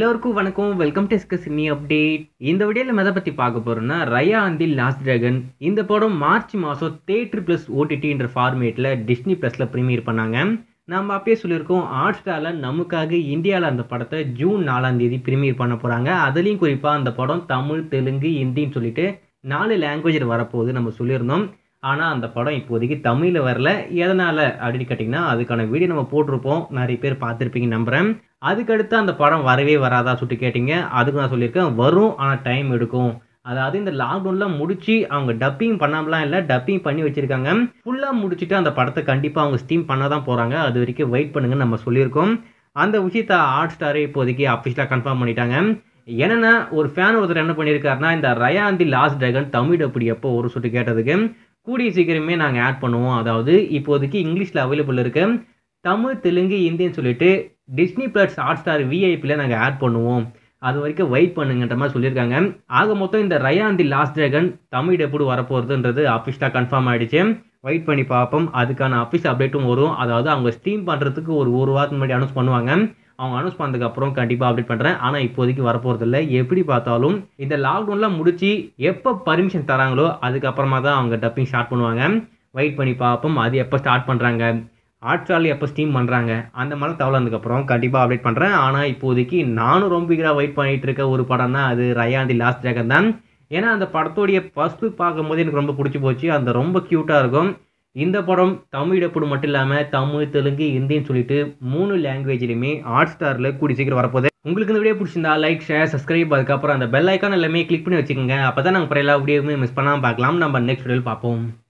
எல்லோருக்கும் வணக்கம் welcome to எஸ்கஸ் சினி அப்டேட் இந்த வீடியோவில் நம்ம எதை பற்றி பார்க்க போகிறோம்னா ரயா அந்தி லாஸ்ட் டிராகன் இந்த படம் மார்ச் மாதம் தேட்டர் ப்ளஸ் ஓடிடின்ற ஃபார்மேட்டில் டிஸ்னி ப்ளஸில் ப்ரீமியர் பண்ணாங்க நம்ம அப்பயே சொல்லியிருக்கோம் ஹாட் ஸ்டாரில் நமக்காக இந்தியாவில் அந்த படத்தை ஜூன் நாலாம் தேதி ப்ரீமியர் பண்ண போகிறாங்க அதுலேயும் குறிப்பாக அந்த படம் தமிழ் தெலுங்கு ஹிந்தின்னு சொல்லிட்டு நாலு லாங்குவேஜில் வரப்போகுது நம்ம சொல்லியிருந்தோம் ஆனால் அந்த படம் இப்போதைக்கு தமிழில் வரல எதனால் அப்படின்னு கேட்டிங்கன்னா அதுக்கான வீடியோ நம்ம போட்டிருப்போம் நிறைய பேர் பார்த்துருப்பீங்க நம்புகிறேன் அதுக்கடுத்து அந்த படம் வரவே வராதா சொல்லிட்டு கேட்டிங்க அதுக்கு நான் சொல்லியிருக்கேன் வரும் ஆனால் டைம் எடுக்கும் அதாவது இந்த லாக்டவுன்லாம் முடிச்சு அவங்க டப்பிங் பண்ணாமலாம் இல்லை டப்பிங் பண்ணி வச்சுருக்காங்க ஃபுல்லாக முடிச்சுட்டு அந்த படத்தை கண்டிப்பாக அவங்க ஸ்டீம் பண்ண தான் போகிறாங்க அது வரைக்கும் வெயிட் பண்ணுங்கன்னு நம்ம சொல்லியிருக்கோம் அந்த விஷயத்த ஹாட் ஸ்டாரே இப்போதைக்கு அஃபிஷியலாக கன்ஃபார்ம் பண்ணிட்டாங்க என்னென்னா ஒரு ஃபேன் ஒருத்தர் என்ன பண்ணியிருக்காருன்னா இந்த ரயாந்தி லாஸ்ட் டிராகன் தமிழ் அப்படி எப்போ ஒரு சொல்லிட்டு கேட்டதுக்கு கூடிய சீக்கிரமே நாங்கள் ஆட் பண்ணுவோம் அதாவது இப்போதைக்கு இங்கிலீஷில் அவைலபிள் இருக்கு தமிழ் தெலுங்கு ஹிந்தின்னு சொல்லிட்டு டிஸ்னி ப்ளஸ் ஹாட் ஸ்டார் விஐபியில் நாங்கள் ஆட் பண்ணுவோம் அது வரைக்கும் வெயிட் பண்ணுங்கன்ற மாதிரி சொல்லியிருக்காங்க ஆக மொத்தம் இந்த ரயாந்தி லாஸ்ட் டிராகன் தமிழ் எப்படி வரப்போகிறதுன்றது அஃபிஷியலாக கன்ஃபார்ம் ஆகிடுச்சு வெயிட் பண்ணி பார்ப்போம் அதுக்கான அஃபிஷியல் அப்டேட்டும் வரும் அதாவது அவங்க ஸ்டீம் பண்ணுறதுக்கு ஒரு ஒரு வாரத்துக்கு முன்னாடி அனௌன்ஸ் பண்ணுவாங்க அவங்க அனௌன்ஸ் பண்ணதுக்கப்புறம் கண்டிப்பாக அப்டேட் பண்ணுறேன் ஆனால் இப்போதைக்கு வரப்போகிறது இல்லை எப்படி பார்த்தாலும் இந்த லாக்டவுன்லாம் முடிச்சு எப்போ பர்மிஷன் தராங்களோ அதுக்கப்புறமா தான் அவங்க டப்பிங் ஸ்டார்ட் பண்ணுவாங்க வெயிட் பண்ணி பார்ப்போம் அது எப்போ ஸ்டார்ட் பண்ணுறாங்க ஹாட்ஸ்டாரில் எப்போ ஸ்டீம் பண்ணுறாங்க அந்த மாதிரி தகவல் வந்ததுக்கப்புறம் கண்டிப்பாக அப்டேட் பண்ணுறேன் ஆனால் இப்போதைக்கு நானும் ரொம்ப ஈகராக வெயிட் பண்ணிகிட்டு இருக்க ஒரு படம் தான் அது ரயாந்தி லாஸ்ட் டிராகன் தான் ஏன்னா அந்த படத்தோடைய ஃபஸ்ட்டு பார்க்கும்போது எனக்கு ரொம்ப பிடிச்சி போச்சு அந்த ரொம்ப க்யூட்டாக இருக்கும் இந்த படம் தமிழ் டப்புடு மட்டும் இல்லாமல் தமிழ் தெலுங்கு ஹிந்தின்னு சொல்லிட்டு மூணு லாங்குவேஜ்லையுமே ஹாட் ஸ்டாரில் கூடி சீக்கிரம் வரப்போகுது உங்களுக்கு இந்த வீடியோ பிடிச்சிருந்தா லைக் ஷேர் சப்ஸ்கிரைப் அதுக்கப்புறம் அந்த பெல் ஐக்கான் எல்லாமே கிளிக் பண்ணி வச்சுக்கோங்க அப்போ தான் நாங்கள் எல்லா வீடியோவுமே மிஸ் பண்ணாமல் பார்க்கலாம் நம்ம நெக்ஸ்ட் வீடியோவில் பார்ப்போம்